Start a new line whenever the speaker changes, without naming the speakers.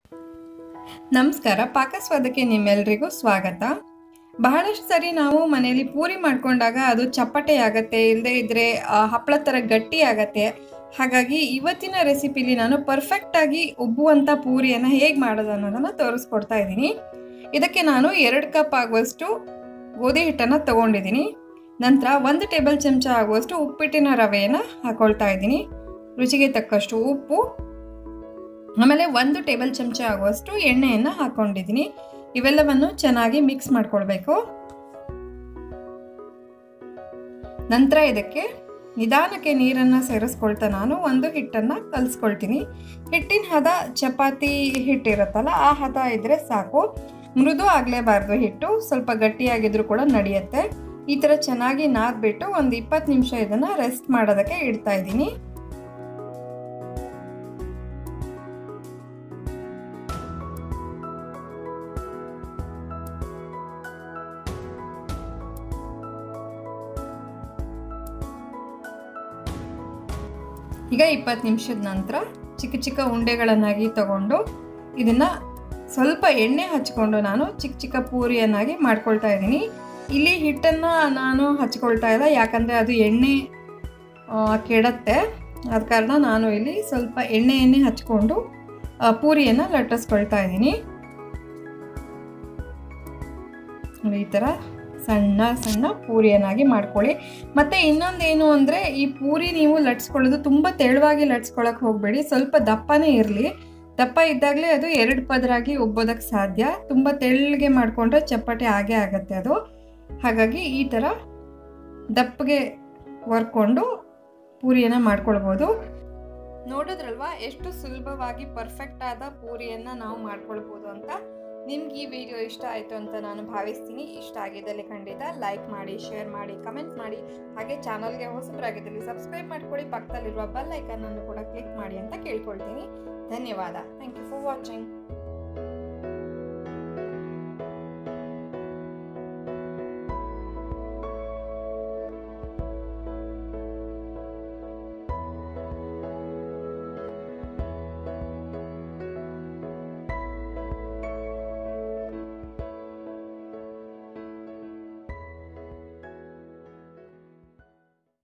ನಮಸ್ಕಾರ ಪಾಕಸ್ವಾದಕ್ಕೆ ನಿಮ್ಮೆಲ್ರಿಗೂ ಸ್ವಾಗತ ಬಹಳಷ್ಟು ಸರಿ ನಾವು ಮನೆಯಲ್ಲಿ ಪೂರಿ ಮಾಡ್ಕೊಂಡಾಗ ಅದು ಚಪ್ಪಟೆ ಆಗತ್ತೆ ಇಲ್ಲದೆ ಇದ್ರೆ ಆ, ಹಪ್ಪಳ ಥರ ಗಟ್ಟಿ ಆಗತ್ತೆ ಹಾಗಾಗಿ ಇವತ್ತಿನ ರೆಸಿಪಿಲಿ ನಾನು ಪರ್ಫೆಕ್ಟಾಗಿ ಉಬ್ಬುವಂಥ ಪೂರಿಯನ್ನು ಹೇಗೆ ಮಾಡೋದು ಅನ್ನೋದನ್ನು ತೋರಿಸ್ಕೊಡ್ತಾ ಇದ್ದೀನಿ ಇದಕ್ಕೆ ನಾನು ಎರಡು ಕಪ್ ಆಗುವಷ್ಟು ಗೋಧಿ ಹಿಟ್ಟನ್ನು ತಗೊಂಡಿದ್ದೀನಿ ನಂತರ ಒಂದು ಟೇಬಲ್ ಚಮಚ ಆಗುವಷ್ಟು ಉಪ್ಪಿಟ್ಟಿನ ರವೆಯನ್ನು ಹಾಕೊಳ್ತಾ ಇದ್ದೀನಿ ರುಚಿಗೆ ತಕ್ಕಷ್ಟು ಉಪ್ಪು ಆಮೇಲೆ ಒಂದು ಟೇಬಲ್ ಚಮಚ ಆಗುವಷ್ಟು ಎಣ್ಣೆಯನ್ನು ಹಾಕೊಂಡಿದ್ದೀನಿ ಇವೆಲ್ಲವನ್ನು ಚೆನ್ನಾಗಿ ಮಿಕ್ಸ್ ಮಾಡ್ಕೊಳ್ಬೇಕು ನಂತರ ಇದಕ್ಕೆ ನಿಧಾನಕ್ಕೆ ನೀರನ್ನು ಸೇರಿಸ್ಕೊಳ್ತಾ ನಾನು ಒಂದು ಹಿಟ್ಟನ್ನು ಕಲಿಸ್ಕೊಳ್ತೀನಿ ಹಿಟ್ಟಿನ ಹದ ಚಪಾತಿ ಹಿಟ್ಟಿರುತ್ತಲ್ಲ ಆ ಹದ ಇದ್ರೆ ಸಾಕು ಮೃದು ಆಗಲೇಬಾರ್ದು ಹಿಟ್ಟು ಸ್ವಲ್ಪ ಗಟ್ಟಿಯಾಗಿದ್ರು ಕೂಡ ನಡೆಯುತ್ತೆ ಈ ಥರ ಚೆನ್ನಾಗಿ ನಾದ್ಬಿಟ್ಟು ಒಂದು ಇಪ್ಪತ್ತು ನಿಮಿಷ ಇದನ್ನು ರೆಸ್ಟ್ ಮಾಡೋದಕ್ಕೆ ಇಡ್ತಾ ಇದ್ದೀನಿ ಈಗ ಇಪ್ಪತ್ತು ನಿಮಿಷದ ನಂತರ ಚಿಕ್ಕ ಚಿಕ್ಕ ಉಂಡೆಗಳನ್ನಾಗಿ ತಗೊಂಡು ಇದನ್ನು ಸ್ವಲ್ಪ ಎಣ್ಣೆ ಹಚ್ಕೊಂಡು ನಾನು ಚಿಕ್ಕ ಚಿಕ್ಕ ಪೂರಿಯನ್ನಾಗಿ ಮಾಡ್ಕೊಳ್ತಾ ಇದ್ದೀನಿ ಇಲ್ಲಿ ಹಿಟ್ಟನ್ನು ನಾನು ಹಚ್ಕೊಳ್ತಾ ಇಲ್ಲ ಯಾಕಂದರೆ ಅದು ಎಣ್ಣೆ ಕೆಡತ್ತೆ ಆದ ಕಾರಣ ನಾನು ಇಲ್ಲಿ ಸ್ವಲ್ಪ ಎಣ್ಣೆ ಎಣ್ಣೆ ಹಚ್ಕೊಂಡು ಪೂರಿಯನ್ನು ಲಟ್ಟಿಸ್ಕೊಳ್ತಾ ಇದ್ದೀನಿ ಈ ಥರ ಸಣ್ಣ ಸಣ್ಣ ಪೂರಿಯನ್ನಾಗಿ ಮಾಡ್ಕೊಳ್ಳಿ ಮತ್ತು ಇನ್ನೊಂದೇನು ಅಂದರೆ ಈ ಪೂರಿ ನೀವು ಲಟ್ಸ್ಕೊಳ್ಳೋದು ತುಂಬ ತೆಳುವಾಗಿ ಲಟ್ಸ್ಕೊಳಕ್ಕೆ ಹೋಗಬೇಡಿ ಸ್ವಲ್ಪ ದಪ್ಪನೇ ಇರಲಿ ದಪ್ಪ ಇದ್ದಾಗಲೇ ಅದು ಎರಡು ಪದರಾಗಿ ಉಬ್ಬೋದಕ್ಕೆ ಸಾಧ್ಯ ತುಂಬ ತೆಳ್ಳಗೆ ಮಾಡಿಕೊಂಡ್ರೆ ಚಪ್ಪಟೆ ಆಗೇ ಆಗುತ್ತೆ ಅದು ಹಾಗಾಗಿ ಈ ಥರ ದಪ್ಪಗೆ ವರ್ಕೊಂಡು ಪೂರಿಯನ್ನು ಮಾಡ್ಕೊಳ್ಬೋದು ನೋಡಿದ್ರಲ್ವಾ ಎಷ್ಟು ಸುಲಭವಾಗಿ ಪರ್ಫೆಕ್ಟ್ ಆದ ಪೂರಿಯನ್ನು ನಾವು ಮಾಡ್ಕೊಳ್ಬೋದು ಅಂತ ನಿಮ್ಗೆ ಈ ವಿಡಿಯೋ ಇಷ್ಟ ಆಯಿತು ಅಂತ ನಾನು ಭಾವಿಸ್ತೀನಿ ಇಷ್ಟ ಆಗಿದ್ದಲ್ಲಿ ಖಂಡಿತ ಲೈಕ್ ಮಾಡಿ ಶೇರ್ ಮಾಡಿ ಕಮೆಂಟ್ ಮಾಡಿ ಹಾಗೆ ಚಾನಲ್ಗೆ ಹೊಸಬರಾಗಿದ್ದಲ್ಲಿ ಸಬ್ಸ್ಕ್ರೈಬ್ ಮಾಡ್ಕೊಳ್ಳಿ ಪಕ್ಕದಲ್ಲಿರುವ ಬೆಲ್ ಐಕನ್ ಅನ್ನು ಕೂಡ ಕ್ಲಿಕ್ ಮಾಡಿ ಅಂತ ಕೇಳ್ಕೊಳ್ತೀನಿ ಧನ್ಯವಾದ ಥ್ಯಾಂಕ್ ಯು ಫಾರ್ ವಾಚಿಂಗ್